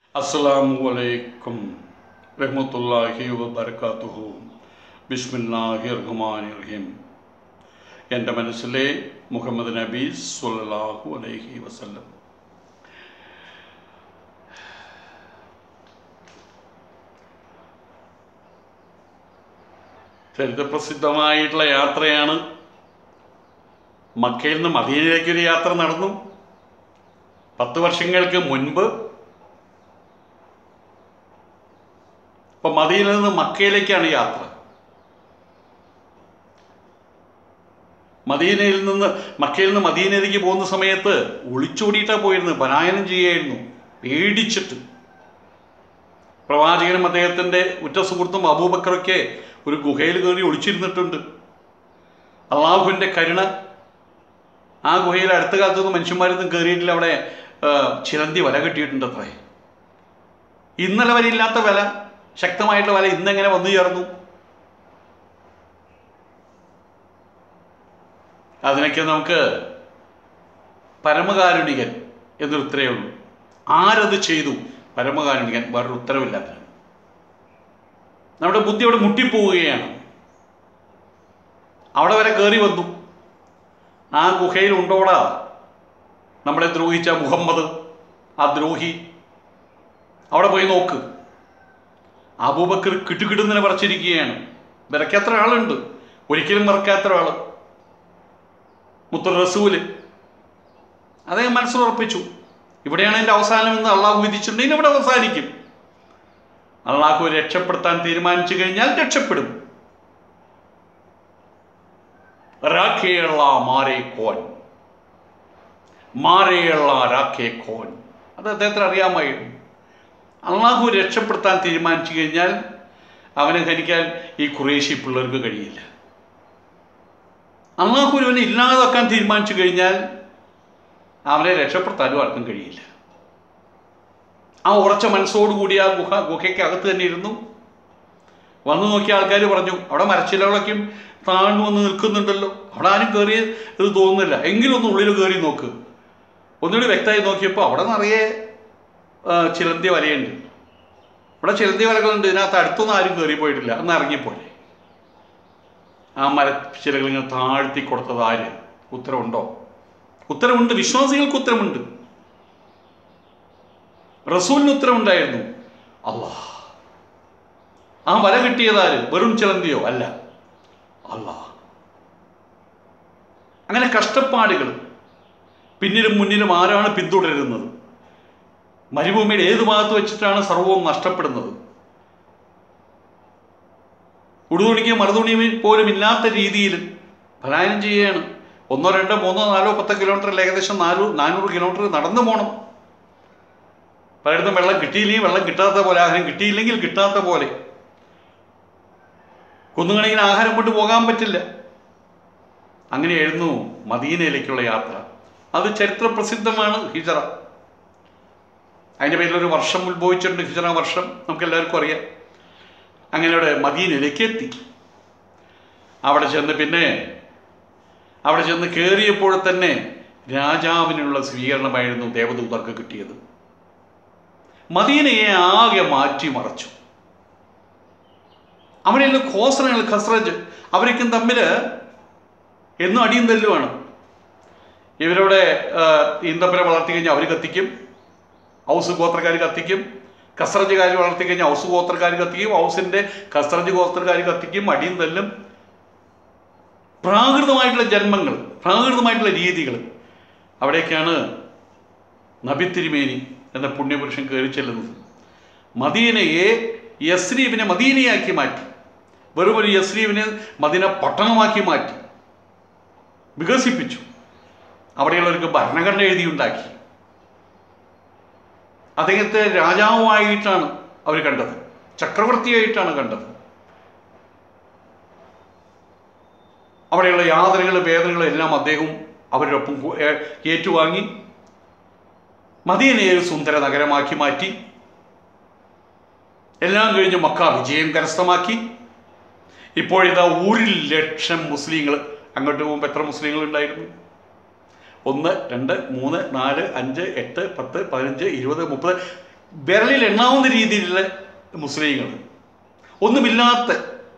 അസ്സലാമു അലൈക്കും റഹ്മത്തുള്ളാഹി വബർക്കാത്തുഹു ബിസ്മില്ലാഹി റഹ്മാനി റഹീം എൻ്റെ മനസ്സിലെ മുഹമ്മദ് നബി സ്വല്ലല്ലാഹു അലൈഹി വസല്ലം ചരിത്രപ്രസിദ്ധമായിട്ടുള്ള യാത്രയാണ് മക്കയിൽ നിന്ന് മദീനയിലേക്കൊരു യാത്ര നടന്നു പത്ത് വർഷങ്ങൾക്ക് മുൻപ് ഇപ്പൊ മദീനയിൽ നിന്ന് മക്കയിലേക്കാണ് യാത്ര മദീനയിൽ നിന്ന് മക്കയിൽ നിന്ന് മദീനയിലേക്ക് പോകുന്ന സമയത്ത് ഒളിച്ചോടിയിട്ടാണ് പോയിരുന്നത് പലായനം ചെയ്യായിരുന്നു പേടിച്ചിട്ട് പ്രവാചകനും അദ്ദേഹത്തിൻ്റെ ഉറ്റ സുഹൃത്തും അബൂബക്കറൊക്കെ ഒരു ഗുഹയിൽ കയറി ഒളിച്ചിരുന്നിട്ടുണ്ട് അള്ളാഹുവിൻ്റെ കരുണ ആ ഗുഹയിൽ അടുത്ത കാലത്തൊന്നും മനുഷ്യന്മാരൊന്നും കയറിയിട്ടില്ല അവിടെ ആ, ചിലന്തി വല കെട്ടിയിട്ടുണ്ട് അത്രേ ഇന്നലെ വരെ ഇല്ലാത്ത വില ശക്തമായിട്ടുള്ള വില ഇന്നെങ്ങനെ വന്നു ചേർന്നു അതിനൊക്കെ നമുക്ക് പരമകാരുണികൻ എന്നൊരു ഉത്തരവേ ഉള്ളൂ ആരത് ചെയ്തു പരമകാരുണികൻ വേറൊരു ഉത്തരവില്ലാത്തതാണ് നമ്മുടെ ബുദ്ധി അവിടെ മുട്ടിപ്പോവുകയാണ് അവിടെ വരെ കയറി വന്നു ആ ഗുഹയിൽ ഉണ്ടോടാ നമ്മളെ ദ്രോഹിച്ച മുഹമ്മദ് ആ ദ്രോഹി അവിടെ പോയി നോക്ക് അബൂബക്കർ കിട്ടുകിടുന്നതിനെ പറിച്ചിരിക്കുകയാണ് വിറയ്ക്കാത്ര ആളുണ്ട് ഒരിക്കലും മറക്കാത്ത ഒരാൾ മുത്തു റസൂല് അദ്ദേഹം മനസ്സിലുറപ്പിച്ചു ഇവിടെയാണ് എൻ്റെ അവസാനം എന്ന് അള്ളാഹു വിധിച്ചിട്ടുണ്ടെങ്കിൽ ഇവിടെ അവസാനിക്കും അള്ളാഹു രക്ഷപ്പെടുത്താൻ തീരുമാനിച്ചു കഴിഞ്ഞാൽ രക്ഷപ്പെടും റാഖേയുള്ള മാരേ കോൻ മാരേയുള്ള രാഖേ കോൻ അത് അദ്ദേഹത്തിന് അറിയാമായിരുന്നു അള്ളാഹു രക്ഷപ്പെടുത്താൻ തീരുമാനിച്ചു കഴിഞ്ഞാൽ അവനെ ധരിക്കാൻ ഈ കുറേശി പിള്ളേർക്ക് കഴിയില്ല അള്ളാഹു ഒരുവനെ ഇല്ലാതാക്കാൻ തീരുമാനിച്ചു കഴിഞ്ഞാൽ അവനെ രക്ഷപ്പെടുത്താനും ആർക്കും കഴിയില്ല ആ ഉറച്ച മനസ്സോടുകൂടി ആ ഗുഹ ഗുഹയ്ക്ക് അകത്ത് തന്നെ ഇരുന്നു വന്നു നോക്കിയ ആൾക്കാർ പറഞ്ഞു അവിടെ മരച്ചിലകളൊക്കെ താഴ്ന്നു വന്ന് നിൽക്കുന്നുണ്ടല്ലോ അവിടെ ആരും കയറി ഇത് തോന്നുന്നില്ല എങ്കിലും ഒന്ന് ഉള്ളിൽ കയറി നോക്ക് ഒന്നുകൂടി വ്യക്തമായി നോക്കിയപ്പോൾ അവിടെ നിറയെ ആ, ചിലന്തി വലയുണ്ട് ഇവിടെ ചിലന്തി വലകളുണ്ട് ഇതിനകത്ത് അടുത്തൊന്നും ആരും കയറി പോയിട്ടില്ല അന്ന് ഇറങ്ങിപ്പോലെ ആ മരച്ചിലകൾ ഇങ്ങനെ താഴ്ത്തി കൊടുത്തത് ആര് ഉത്തരവുണ്ടോ ഉത്തരവുണ്ട് വിശ്വാസികൾക്ക് ഉത്തരമുണ്ട് റസൂലിന് ഉത്തരവുണ്ടായിരുന്നു അല്ലാ ആ വല കിട്ടിയതാര് വെറും ചിലന്തിയോ അല്ല അല്ലാ അങ്ങനെ കഷ്ടപ്പാടുകൾ പിന്നിലും മുന്നിലും ആരാണ് പിന്തുടരുന്നത് മരുഭൂമിയുടെ ഏത് ഭാഗത്ത് വെച്ചിട്ടാണ് സർവവും നഷ്ടപ്പെടുന്നത് ഉടുതുണിക്കും മറുതുണിയും പോലും ഇല്ലാത്ത രീതിയിൽ പലായനം ചെയ്യുകയാണ് ഒന്നോ രണ്ടോ മൂന്നോ നാലോ പത്തോ കിലോമീറ്റർ ഏകദേശം നാലു നാനൂറ് കിലോമീറ്റർ നടന്നു പോകണം പലയിടത്തും വെള്ളം കിട്ടിയില്ലെങ്കിൽ വെള്ളം കിട്ടാത്ത പോലെ ആഹാരം കിട്ടിയില്ലെങ്കിൽ കിട്ടാത്ത പോലെ കുന്നുകണക്കിന് ആഹാരം കൊണ്ട് പോകാൻ പറ്റില്ല അങ്ങനെയായിരുന്നു മദീനയിലേക്കുള്ള യാത്ര അത് ചരിത്ര പ്രസിദ്ധമാണ് ഹിജറ അതിൻ്റെ പേരിൽ ഒരു വർഷം ഉത്ഭവിച്ചിട്ടുണ്ട് ഹിജറ വർഷം നമുക്ക് എല്ലാവർക്കും അറിയാം അങ്ങനെ അവിടെ മദീനയിലേക്ക് എത്തി അവിടെ ചെന്ന് പിന്നെ അവിടെ ചെന്ന് കയറിയപ്പോൾ തന്നെ രാജാവിനുള്ള സ്വീകരണമായിരുന്നു ദേവദൂതർക്ക് കിട്ടിയത് മദീനയെ ആകെ മാറ്റിമറച്ചു അവിടെയുള്ള ഖോസറങ്ങൾ ഖസ്രജ് അവരൊക്കെ തമ്മിൽ എന്നും അടിയും തല്ലുമാണ് ഇവരുടെ ഈന്തപ്പന വളർത്തി കഴിഞ്ഞാൽ അവർ കത്തിക്കും ഔസ് ഗോത്രക്കാർ കത്തിക്കും കസ്രജുകാർ വളർത്തി കഴിഞ്ഞാൽ ഔസ് ഗോത്രക്കാർ കത്തിക്കും ഔസിൻ്റെ കസ്രജ് ഗോത്രക്കാർ കത്തിക്കും അടിയും തല്ലും പ്രാകൃതമായിട്ടുള്ള ജന്മങ്ങൾ പ്രാകൃതമായിട്ടുള്ള രീതികൾ അവിടേക്കാണ് നബി തിരുമേനി എന്ന പുണ്യപുരുഷൻ കയറി ചെല്ലുന്നത് മദീനയെ യസ്രീബിനെ മദീനയാക്കി മാറ്റി വെറും ഒരു യസ്രീബിനെ മദീന പട്ടണമാക്കി മാറ്റി വികസിപ്പിച്ചു അവിടെയുള്ളവർക്ക് ഭരണഘടന എഴുതിയുണ്ടാക്കി അദ്ദേഹത്തെ രാജാവുമായിട്ടാണ് അവർ കണ്ടത് ചക്രവർത്തിയായിട്ടാണ് കണ്ടത് അവിടെയുള്ള യാതനകളും വേദനകളും എല്ലാം അദ്ദേഹം അവരുടെ ഒപ്പം കു- ഏ- ഏറ്റുവാങ്ങി മദീനയെ ഒരു സുന്ദര നഗരമാക്കി മാറ്റി എല്ലാം കഴിഞ്ഞ് മക്ക വിജയം കരസ്ഥമാക്കി ഇപ്പോഴിതാ ഒരു ലക്ഷം മുസ്ലിങ്ങൾ അങ്ങോട്ട് പോകുമ്പോൾ എത്ര മുസ്ലിങ്ങൾ ഉണ്ടായിരുന്നു ഒന്ന് രണ്ട് മൂന്ന് നാല് അഞ്ച് എട്ട് പത്ത് പതിനഞ്ച് ഇരുപത് മുപ്പത് വിരലിൽ എണ്ണാവുന്ന രീതിയിലുള്ള മുസ്ലിങ്ങൾ ഒന്നുമില്ലാത്ത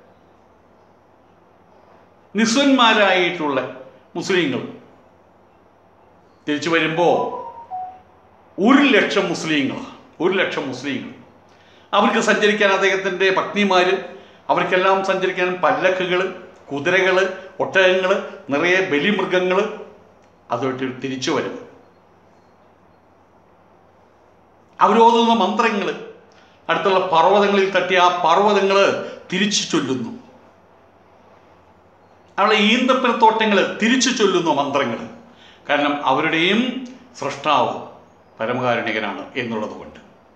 നിസ്വന്മാരായിട്ടുള്ള മുസ്ലിങ്ങൾ തിരിച്ചു വരുമ്പോൾ ഒരു ലക്ഷം മുസ്ലിങ്ങളാണ് ഒരു ലക്ഷം മുസ്ലിങ്ങൾ അവർക്ക് സഞ്ചരിക്കാൻ അദ്ദേഹത്തിൻ്റെ പത്നിമാർ അവർക്കെല്ലാം സഞ്ചരിക്കാൻ പല്ലക്കുകൾ കുതിരകൾ ഒട്ടകങ്ങൾ നിറയെ ബലിമൃഗങ്ങൾ അതുമായിട്ട് തിരിച്ചു വരും അവരോതുന്ന മന്ത്രങ്ങൾ അടുത്തുള്ള പർവ്വതങ്ങളിൽ തട്ടി ആ പർവ്വതങ്ങൾ തിരിച്ചു ചൊല്ലുന്നു അവളെ ഈന്തപ്പനത്തോട്ടങ്ങൾ തിരിച്ചു ചൊല്ലുന്നു മന്ത്രങ്ങൾ കാരണം അവരുടെയും സൃഷ്ടാവ് പരമകാരുണികനാണ് എന്നുള്ളത് കൊണ്ട്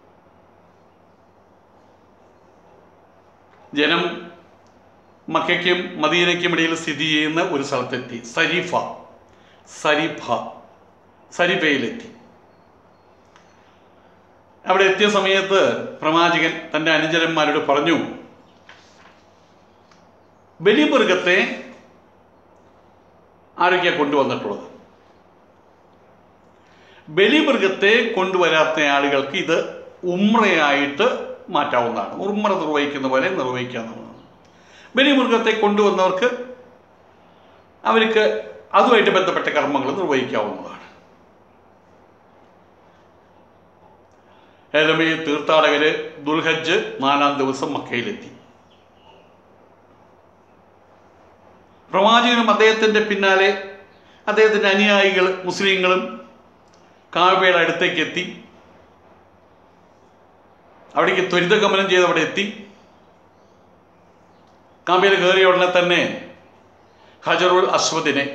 ജനം മക്കയ്ക്കും മദീനയ്ക്കും ഇടയിൽ സ്ഥിതി ചെയ്യുന്ന ഒരു സ്ഥലത്തെത്തി സരീഫ സരീഫ സരീഫയിലെത്തി അവിടെ എത്തിയ സമയത്ത് പ്രവാചകൻ തൻ്റെ അനുചരന്മാരോട് പറഞ്ഞു ബലിമൃഗത്തെ ആരൊക്കെയാണ് കൊണ്ടുവന്നിട്ടുള്ളത് ബലിമൃഗത്തെ കൊണ്ടുവരാത്ത ആളുകൾക്ക് ഇത് ഉമ്രയായിട്ട് മാറ്റാവുന്നതാണ് ഉമ്ര നിർവഹിക്കുന്ന പോലെ നിർവഹിക്കാവുന്നതാണ് ബലിമൃഗത്തെ കൊണ്ടുവന്നവർക്ക് അവർക്ക് അതുമായിട്ട് ബന്ധപ്പെട്ട കർമ്മങ്ങൾ നിർവഹിക്കാവുന്നതാണ് ഏതായാലും ഈ തീർത്ഥാടകര് ദുൽഹജ്ജ് നാലാം ദിവസം മക്കയിലെത്തി പ്രവാചകനും അദ്ദേഹത്തിൻ്റെ പിന്നാലെ അദ്ദേഹത്തിൻ്റെ അനുയായികൾ മുസ്ലിങ്ങളും കാവ്യയുടെ അടുത്തേക്ക് എത്തി അവിടേക്ക് ത്വരിതഗമനം ചെയ്ത് അവിടെ എത്തി കാമ്പിയിൽ കയറിയ ഉടനെ തന്നെ ഹജറുൽ അസ്വദിനെ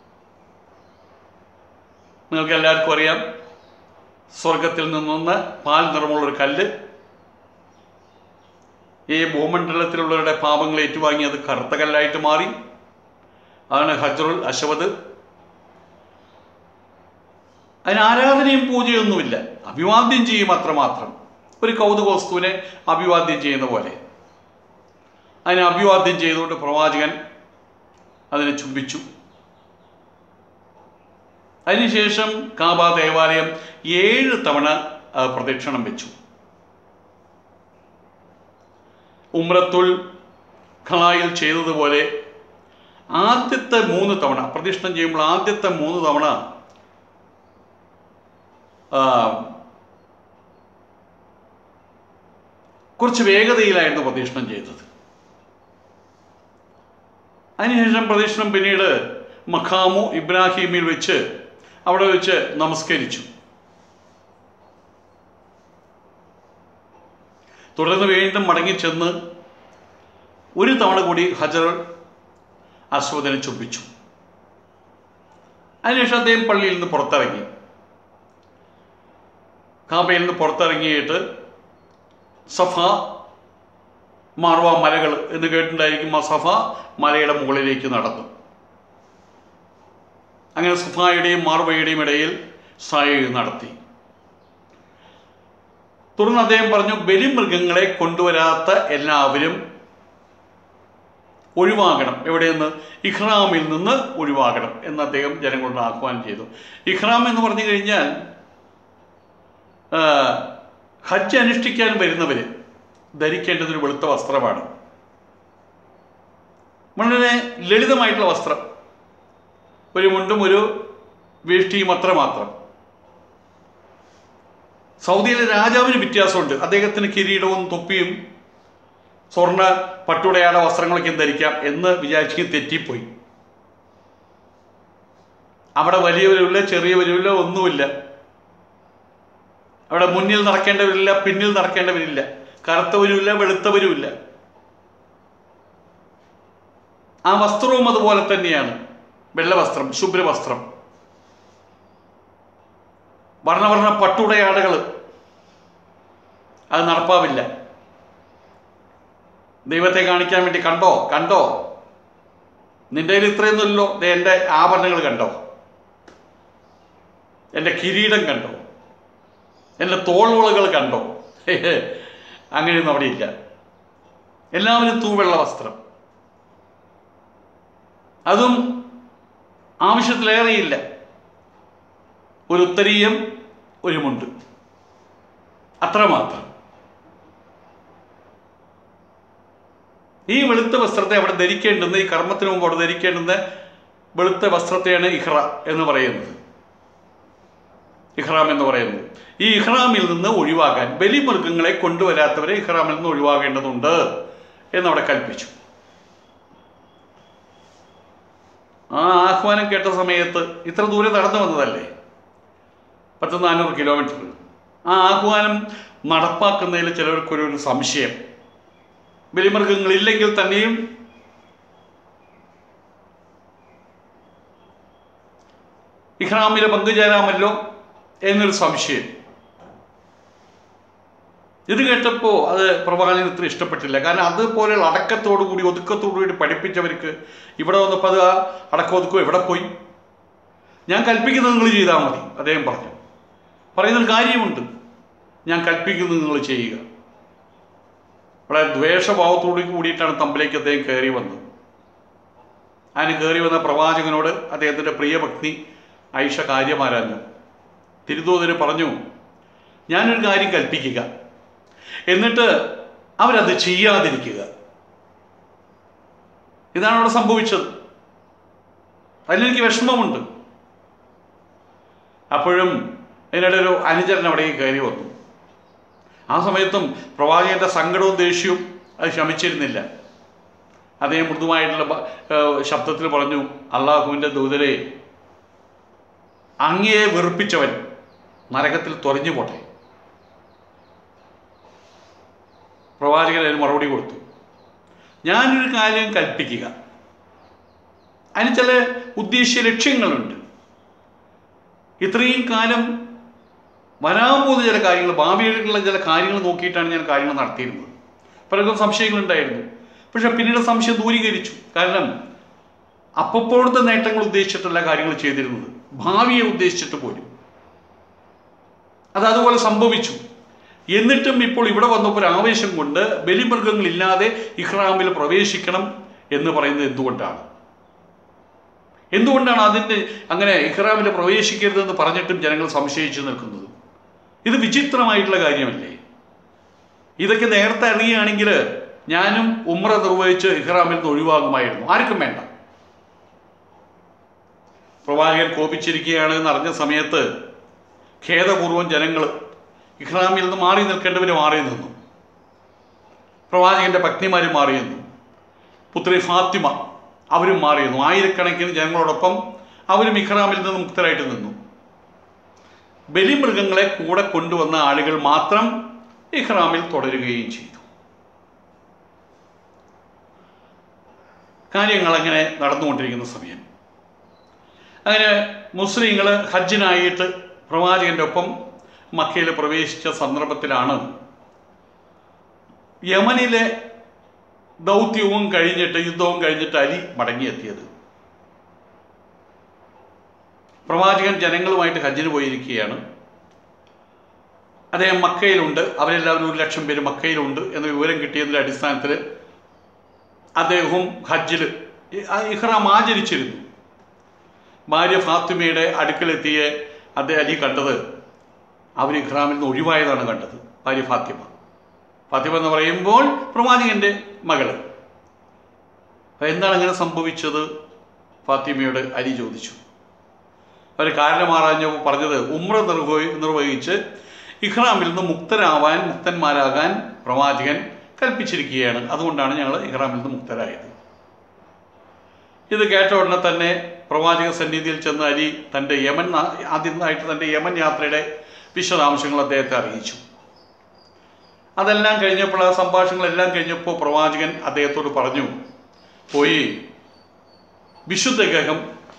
നിങ്ങൾക്ക് എല്ലാവർക്കും അറിയാം സ്വർഗത്തിൽ നിന്നൊന്ന് പാൽ നിറമുള്ളൊരു കല്ല് ഈ ഭൂമണ്ഡലത്തിലുള്ളവരുടെ പാപങ്ങൾ ഏറ്റുവാങ്ങി അത് കറുത്ത കല്ലായിട്ട് മാറി അതാണ് ഹജറുൽ അശ്വത് അതിന് ആരാധനയും പൂജയൊന്നുമില്ല അഭിവാദ്യം ചെയ്യും അത്രമാത്രം ഒരു കൗതുക വസ്തുവിനെ അഭിവാദ്യം ചെയ്യുന്ന പോലെ അതിനെ അഭിവാദ്യം ചെയ്തുകൊണ്ട് പ്രവാചകൻ അതിനെ ചുംബിച്ചു അതിനുശേഷം കാബ ദേവാലയം ഏഴ് തവണ ആ, പ്രദക്ഷിണം വെച്ചു ഉമ്രത്തുൽ ഖളായിൽ ചെയ്തതുപോലെ ആദ്യത്തെ മൂന്ന് തവണ പ്രദക്ഷിണം ചെയ്യുമ്പോൾ ആദ്യത്തെ മൂന്ന് തവണ ആ, കുറച്ച് വേഗതയിലായിരുന്നു പ്രദക്ഷിണം ചെയ്തത് അതിനുശേഷം പ്രദക്ഷിണം പിന്നീട് മഖാമു ഇബ്രാഹിമിൽ വെച്ച് അവിടെ വെച്ച് നമസ്കരിച്ചു തുടർന്ന് വീണ്ടും മടങ്ങിച്ചെന്ന് ഒരു തവണ കൂടി ഹജർ അസ്വദിനെ ചുംബിച്ചു അതിനുശേഷം അദ്ദേഹം പള്ളിയിൽ നിന്ന് പുറത്തിറങ്ങി കാബയിൽ നിന്ന് പുറത്തിറങ്ങിയിട്ട് സഫ മാർവ മലകൾ എന്ന് കേട്ടിട്ടുണ്ടായിരിക്കും ആ സഫ മലയുടെ മുകളിലേക്ക് നടന്നു അങ്ങനെ സഫായുടെയും മാർവയുടെയും ഇടയിൽ സായ നടത്തി തുടർന്ന് അദ്ദേഹം പറഞ്ഞു ബലിമൃഗങ്ങളെ കൊണ്ടുവരാത്ത എല്ലാവരും ഒഴിവാകണം എവിടെ നിന്ന് ഇഹ്റാമിൽ നിന്ന് ഒഴിവാകണം എന്ന് അദ്ദേഹം ജനങ്ങളോട് ആഹ്വാനം ചെയ്തു ഇഹ്റാം എന്ന് പറഞ്ഞു കഴിഞ്ഞാൽ ആ, ഹജ്ജ് അനുഷ്ഠിക്കാൻ വരുന്നവർ ധരിക്കേണ്ടത് ഒരു വെളുത്ത വസ്ത്രമാണ് വളരെ ലളിതമായിട്ടുള്ള വസ്ത്രം ഒരു മുണ്ടും ഒരു വേഷ്ടിയും അത്ര മാത്രം സൗദിയിലെ രാജാവിന് വ്യത്യാസമുണ്ട് അദ്ദേഹത്തിന് കിരീടവും തൊപ്പിയും സ്വർണ്ണ പട്ടുടയാട വസ്ത്രങ്ങളൊക്കെ ധരിക്കാം എന്ന് വിചാരിച്ച് തെറ്റിപ്പോയി അവിടെ വലിയവരുമില്ല ചെറിയവരുമില്ല ഒന്നുമില്ല അവിടെ മുന്നിൽ നടക്കേണ്ടവരില്ല പിന്നിൽ നടക്കേണ്ടവരില്ല കറുത്തവരുമില്ല വെളുത്തവരുമില്ല ആ വസ്ത്രവും അതുപോലെ തന്നെയാണ് വെള്ളവസ്ത്രം ശുഭ്രവസ്ത്രം വർണ്ണവർണ്ണ പട്ടുടയാടകൾ അത് നടപ്പാവില്ല ദൈവത്തെ കാണിക്കാൻ വേണ്ടി കണ്ടോ കണ്ടോ നിന്റെ കയ്യിൽ ഇത്രയൊന്നുമില്ലല്ലോ ദേ എൻ്റെ ആഭരണങ്ങൾ കണ്ടോ എൻ്റെ കിരീടം കണ്ടോ എൻ്റെ തോൾവളകൾ കണ്ടോ അങ്ങനെയൊന്നും അവിടെ ഇല്ല എല്ലാവരും തൂവെള്ള വസ്ത്രം അതും ആവശ്യത്തിലേറെയില്ല ഒരു ഉത്തരീയം ഒരു മുണ്ട് അത്രമാത്രം ഈ വെളുത്ത വസ്ത്രത്തെ അവിടെ ധരിക്കേണ്ടുന്ന ഈ കർമ്മത്തിന് മുമ്പ് അവിടെ ധരിക്കേണ്ടുന്ന വെളുത്ത വസ്ത്രത്തെയാണ് ഇഹ്റ എന്ന് പറയുന്നത് ഇഹ്റാം എന്ന് പറയുന്നത് ഈ ഇഹ്റാമിൽ നിന്ന് ഒഴിവാകാൻ ബലിമൃഗങ്ങളെ കൊണ്ടുവരാത്തവരെ ഇഹ്റാമിൽ നിന്ന് ഒഴിവാകേണ്ടതുണ്ട് എന്നവിടെ കൽപ്പിച്ചു ആ ആഹ്വാനം കേട്ട സമയത്ത് ഇത്ര ദൂരെ നടന്നു വന്നതല്ലേ പത്ത് നാനൂറ് കിലോമീറ്റർ ആ ആഹ്വാനം നടപ്പാക്കുന്നതിൽ ചിലർക്കൊരു ഒരു സംശയം ബലിമൃഗങ്ങളില്ലെങ്കിൽ തന്നെയും ഇഹ്റാമിലെ പങ്കുചേരാമല്ലോ എന്നൊരു സംശയം ഇത് കേട്ടപ്പോൾ അത് പ്രവാചകന് ഇത്ര ഇഷ്ടപ്പെട്ടില്ല കാരണം അതുപോലെയുള്ള അടക്കത്തോടു കൂടി ഒതുക്കത്തോടു കൂടി പഠിപ്പിച്ചവർക്ക് ഇവിടെ വന്നപ്പോൾ അത് ആ അടക്കം ഒതുക്കം എവിടെ പോയി ഞാൻ കൽപ്പിക്കുന്നത് നിങ്ങൾ ചെയ്താൽ മതി അദ്ദേഹം പറഞ്ഞു പറയുന്നൊരു കാര്യമുണ്ട് ഞാൻ കൽപ്പിക്കുന്നത് നിങ്ങൾ ചെയ്യുക വളരെ ദ്വേഷഭാവത്തോടു കൂടിയിട്ടാണ് തമ്പിലേക്ക് അദ്ദേഹം കയറി വന്നത് അതിന് കയറി വന്ന പ്രവാചകനോട് അദ്ദേഹത്തിൻ്റെ പ്രിയഭക്തി ഐഷ കാര്യമാരാഞ്ഞു തിരുതോതിന് പറഞ്ഞു ഞാനൊരു കാര്യം കൽപ്പിക്കുക എന്നിട്ട് അവരത് ചെയ്യാതിരിക്കുക ഇതാണ് അവിടെ സംഭവിച്ചത് അതിലെനിക്ക് വിഷമമുണ്ട് അപ്പോഴും അതിനിടെ ഒരു അനുചരൻ അവിടേക്ക് കയറി വന്നു ആ സമയത്തും പ്രവാചകന്റെ സങ്കടവും ദേഷ്യവും അത് ശമിച്ചിരുന്നില്ല അദ്ദേഹം മൃദുവായിട്ടുള്ള ബ- ഏഹ് ശബ്ദത്തിൽ പറഞ്ഞു അള്ളാഹുവിൻ്റെ ദൂതരെ അങ്ങയെ വെറുപ്പിച്ചവൻ നരകത്തിൽ തൊലഞ്ഞു പോട്ടെ പ്രവാചകൻ അതിന് മറുപടി കൊടുത്തു ഞാനൊരു കാര്യം കൽപ്പിക്കുക അതിന് ചില ഉദ്ദേശ്യ ലക്ഷ്യങ്ങളുണ്ട് ഇത്രയും കാലം വരാൻ പോകുന്ന ചില കാര്യങ്ങൾ ഭാവിയിലുള്ള ചില കാര്യങ്ങൾ നോക്കിയിട്ടാണ് ഞാൻ കാര്യങ്ങൾ നടത്തിയിരുന്നത് പലർക്കും സംശയങ്ങളുണ്ടായിരുന്നു പക്ഷെ പിന്നീട് സംശയം ദൂരീകരിച്ചു കാരണം അപ്പോഴത്തെ നേട്ടങ്ങൾ ഉദ്ദേശിച്ചിട്ടല്ല കാര്യങ്ങൾ ചെയ്തിരുന്നത് ഭാവിയെ ഉദ്ദേശിച്ചിട്ട് പോലും അത് അതുപോലെ സംഭവിച്ചു എന്നിട്ടും ഇപ്പോൾ ഇവിടെ വന്നപ്പോൾ ഒരു ആവേശം കൊണ്ട് ബലിമൃഗങ്ങളില്ലാതെ ഇഹ്റാമിൽ പ്രവേശിക്കണം എന്ന് പറയുന്നത് എന്തുകൊണ്ടാണ് എന്തുകൊണ്ടാണ് അതിൻ്റെ അങ്ങനെ ഇഹ്റാമിൽ പ്രവേശിക്കരുതെന്ന് പറഞ്ഞിട്ടും ജനങ്ങൾ സംശയിച്ചു നിൽക്കുന്നത് ഇത് വിചിത്രമായിട്ടുള്ള കാര്യമല്ലേ ഇതൊക്കെ നേരത്തെ അറിയുകയാണെങ്കിൽ ഞാനും ഉമ്ര നിർവഹിച്ച് ഇഹ്റാമിൽ നിന്ന് ഒഴിവാകുമായിരുന്നു ആർക്കും വേണ്ട പ്രവാചകൻ കോപിച്ചിരിക്കുകയാണ് എന്ന് അറിഞ്ഞ സമയത്ത് ഖേദപൂർവ്വം ജനങ്ങൾ ഇഹ്റാമിൽ നിന്ന് മാറി നിൽക്കേണ്ടവർ മാറി നിന്നു പ്രവാചകന്റെ പത്നിമാർ മാറി നിന്നു പുത്രി ഫാത്തിമ അവരും മാറി നിന്നു ആയിരക്കണക്കിന് ജനങ്ങളോടൊപ്പം അവരും ഇഹ്റാമിൽ നിന്ന് മുക്തരായിട്ട് നിന്നു ബലിമൃഗങ്ങളെ കൂടെ കൊണ്ടുവന്ന ആളുകൾ മാത്രം ഇഹ്റാമിൽ തുടരുകയും ചെയ്തു കാര്യങ്ങൾ അങ്ങനെ നടന്നുകൊണ്ടിരിക്കുന്ന സമയം അങ്ങനെ മുസ്ലിങ്ങൾ ഹജ്ജിനായിട്ട് പ്രവാചകന്റെ ഒപ്പം മക്കയിൽ പ്രവേശിച്ച സന്ദർഭത്തിലാണ് യമനിലെ ദൗത്യവും കഴിഞ്ഞിട്ട് യുദ്ധവും കഴിഞ്ഞിട്ട് അലി മടങ്ങിയെത്തിയത് പ്രവാചകൻ ജനങ്ങളുമായിട്ട് ഹജ്ജിന് പോയിരിക്കുകയാണ് അദ്ദേഹം മക്കയിലുണ്ട് അവരെല്ലാവരും ഒരു ലക്ഷം പേര് മക്കയിലുണ്ട് എന്ന വിവരം കിട്ടിയതിൻ്റെ അടിസ്ഥാനത്തിൽ അദ്ദേഹവും ഹജ്ജിൽ ഇഹ്റാം ആചരിച്ചിരുന്നു ഭാര്യ ഫാത്തിമയുടെ അടുക്കലെത്തിയ അദ്ദേഹം അലി കണ്ടത് അവർ ഇഹ്റാമിൽ നിന്ന് ഒഴിവായതാണ് കണ്ടത് ഭാര്യ ഫാത്തിമ ഫാത്തിമ എന്ന് പറയുമ്പോൾ പ്രവാചകന്റെ മകള് അപ്പൊ എന്താണ് അങ്ങനെ സംഭവിച്ചത് ഫാത്തിമയോട് അലി ചോദിച്ചു അവർ കാരണം ആറാഞ്ഞപ്പോൾ പറഞ്ഞത് ഉമ്ര നിർവഹി നിർവഹിച്ച് ഇഹ്റാമിൽ നിന്ന് മുക്തരാവാൻ മുക്തന്മാരാകാൻ പ്രവാചകൻ കൽപ്പിച്ചിരിക്കുകയാണ് അതുകൊണ്ടാണ് ഞങ്ങൾ ഇഹ്റാമിൽ നിന്ന് മുക്തരായത് ഇത് കേട്ട ഉടനെ തന്നെ പ്രവാചക സന്നിധിയിൽ ചെന്ന് അലി തൻ്റെ യമൻ നാ- ആദ്യമായിട്ട് തൻ്റെ യമൻ യാത്രയുടെ വിശദാംശങ്ങൾ അദ്ദേഹത്തെ അറിയിച്ചു അതെല്ലാം കഴിഞ്ഞപ്പോൾ ആ സംഭാഷണങ്ങളെല്ലാം കഴിഞ്ഞപ്പോൾ പ്രവാചകൻ അദ്ദേഹത്തോട് പറഞ്ഞു പോയി വിശുദ്ധ ഗ്രഹം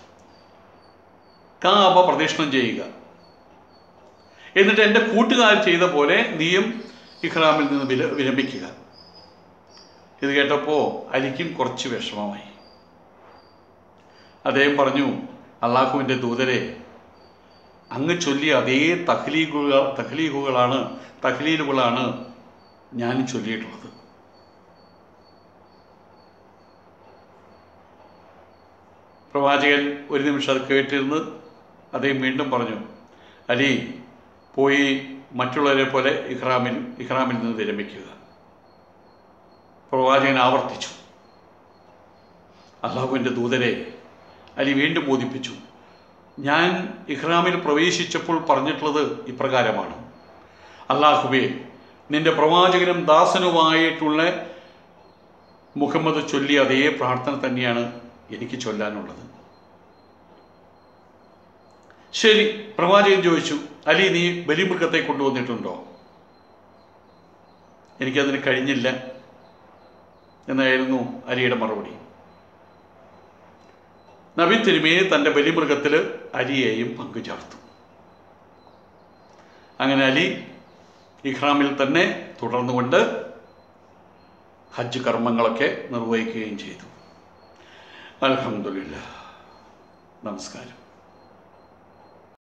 കാബ പ്രദക്ഷിണം ചെയ്യുക എന്നിട്ട് എൻ്റെ കൂട്ടുകാർ ചെയ്ത പോലെ നീയും ഇഹ്റാമിൽ നിന്ന് വില വിരമിക്കുക ഇത് കേട്ടപ്പോൾ അലിക്കും കുറച്ച് വിഷമമായി അദ്ദേഹം പറഞ്ഞു അള്ളാഹുവിൻ്റെ ദൂതരെ അങ്ങ് ചൊല്ലിയ അതേ തഹ്ലീഖുകൾ തഹ്ലീഖുകളാണ് തഹ്ലീലുകളാണ് ഞാൻ ചൊല്ലിയിട്ടുള്ളത് പ്രവാചകൻ ഒരു നിമിഷം അത് കേട്ടിരുന്ന് അദ്ദേഹം വീണ്ടും പറഞ്ഞു അലി പോയി മറ്റുള്ളവരെ പോലെ ഇഹ്റാമിൽ ഇഹ്റാമിൽ നിന്ന് വിരമിക്കുക പ്രവാചകൻ ആവർത്തിച്ചു അള്ളാഹുവിൻ്റെ ദൂതരെ അലി വീണ്ടും ബോധിപ്പിച്ചു ഞാൻ ഇഹ്റാമിൽ പ്രവേശിച്ചപ്പോൾ പറഞ്ഞിട്ടുള്ളത് ഇപ്രകാരമാണ് അള്ളാഹുബേ നിന്റെ പ്രവാചകനും ദാസനുമായിട്ടുള്ള മുഹമ്മദ് ചൊല്ലിയ അതേ പ്രാർത്ഥന തന്നെയാണ് എനിക്ക് ചൊല്ലാനുള്ളത് ശരി പ്രവാചകൻ ചോദിച്ചു അലി നീ ബലിമൃഗത്തെ കൊണ്ടുവന്നിട്ടുണ്ടോ എനിക്കതിന് കഴിഞ്ഞില്ല എന്നായിരുന്നു അലിയുടെ മറുപടി നബി തിരുമേനി തൻ്റെ ബലിമൃഗത്തിൽ അലിയെയും പങ്കുചേർത്തു അങ്ങനെ അലി ഇഹ്റാമിൽ തന്നെ തുടർന്നുകൊണ്ട് ഹജ്ജ് കർമ്മങ്ങളൊക്കെ നിർവഹിക്കുകയും ചെയ്തു അലഹമില്ല നമസ്കാരം